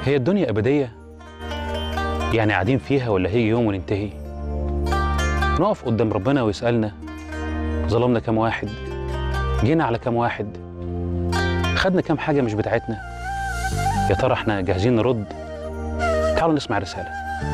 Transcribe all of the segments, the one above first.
هي الدنيا أبدية يعني قاعدين فيها ولا هيجي يوم وننتهي نقف قدام ربنا ويسألنا ظلمنا كام واحد جينا على كام واحد خدنا كام حاجة مش بتاعتنا يا ترى احنا جاهزين نرد تعالوا نسمع رسالة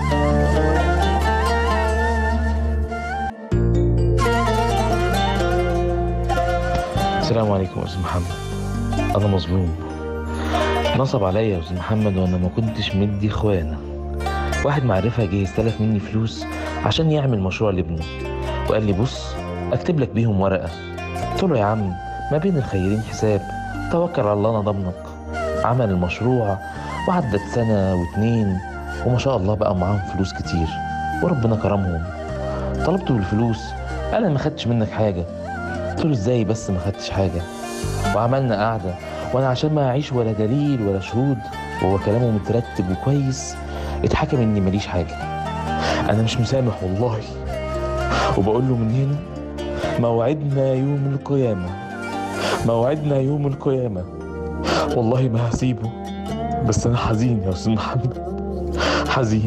السلام عليكم يا استاذ محمد انا مظلوم نصب عليا يا استاذ محمد وانا ما كنتش مدي اخوانا واحد معرفة جه استلف مني فلوس عشان يعمل مشروع لابنه وقال لي بص اكتب لك بيهم ورقة قلت له يا عم ما بين الخيرين حساب توكل على الله انا ضمنك عمل المشروع وعدت سنة واتنين وما شاء الله بقى معاهم فلوس كتير وربنا كرمهم طلبته الفلوس قال انا ما خدتش منك حاجة قلت له ازاي بس ما خدتش حاجة وعملنا قعدة وانا عشان ما اعيش ولا دليل ولا شهود وهو كلامه مترتب وكويس اتحكم اني ماليش حاجة انا مش مسامح والله وبقول له من هنا موعدنا يوم القيامة موعدنا يوم القيامة والله ما هسيبه بس انا حزين يا استاذ محمد حزين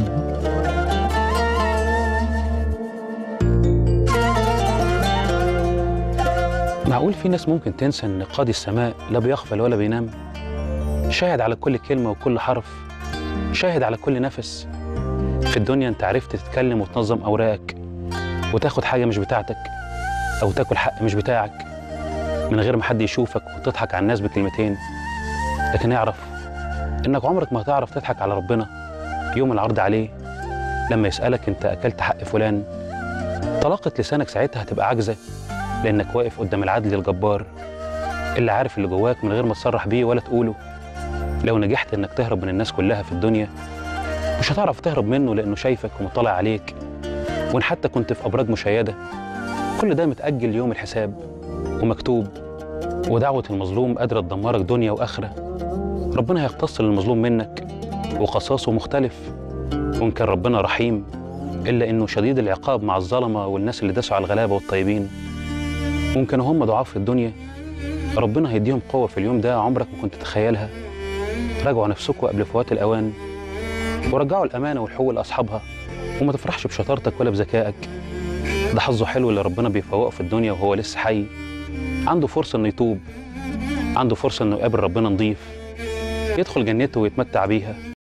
معقول في ناس ممكن تنسى ان قاضي السماء لا بيغفل ولا بينام شاهد على كل كلمة وكل حرف شاهد على كل نفس في الدنيا انت عرفت تتكلم وتنظم اوراقك وتاخد حاجة مش بتاعتك او تاكل حق مش بتاعك من غير ما حد يشوفك وتضحك على الناس بكلمتين لكن اعرف انك عمرك ما هتعرف تضحك على ربنا يوم العرض عليه لما يسألك انت اكلت حق فلان طلاقة لسانك ساعتها هتبقى عاجزة لانك واقف قدام العدل الجبار اللي عارف اللي جواك من غير ما تصرح بيه ولا تقوله لو نجحت انك تهرب من الناس كلها في الدنيا مش هتعرف تهرب منه لانه شايفك ومطلع عليك وان حتى كنت في ابراج مشيده كل ده متاجل يوم الحساب ومكتوب ودعوه المظلوم قادره تدمرك دنيا واخره ربنا هيقتص للمظلوم منك وقصاصه مختلف وان كان ربنا رحيم الا انه شديد العقاب مع الظلمه والناس اللي داسوا على الغلابه والطيبين ممكن هم ضعاف في الدنيا ربنا هيديهم قوة في اليوم ده عمرك ما كنت تتخيلها راجعوا نفسكم قبل فوات الأوان ورجعوا الأمانة والحقوق لأصحابها وما تفرحش بشطارتك ولا بذكائك ده حظه حلو اللي ربنا بيفوقه في الدنيا وهو لسه حي عنده فرصة إنه يتوب عنده فرصة إنه يقابل ربنا نضيف يدخل جنته ويتمتع بيها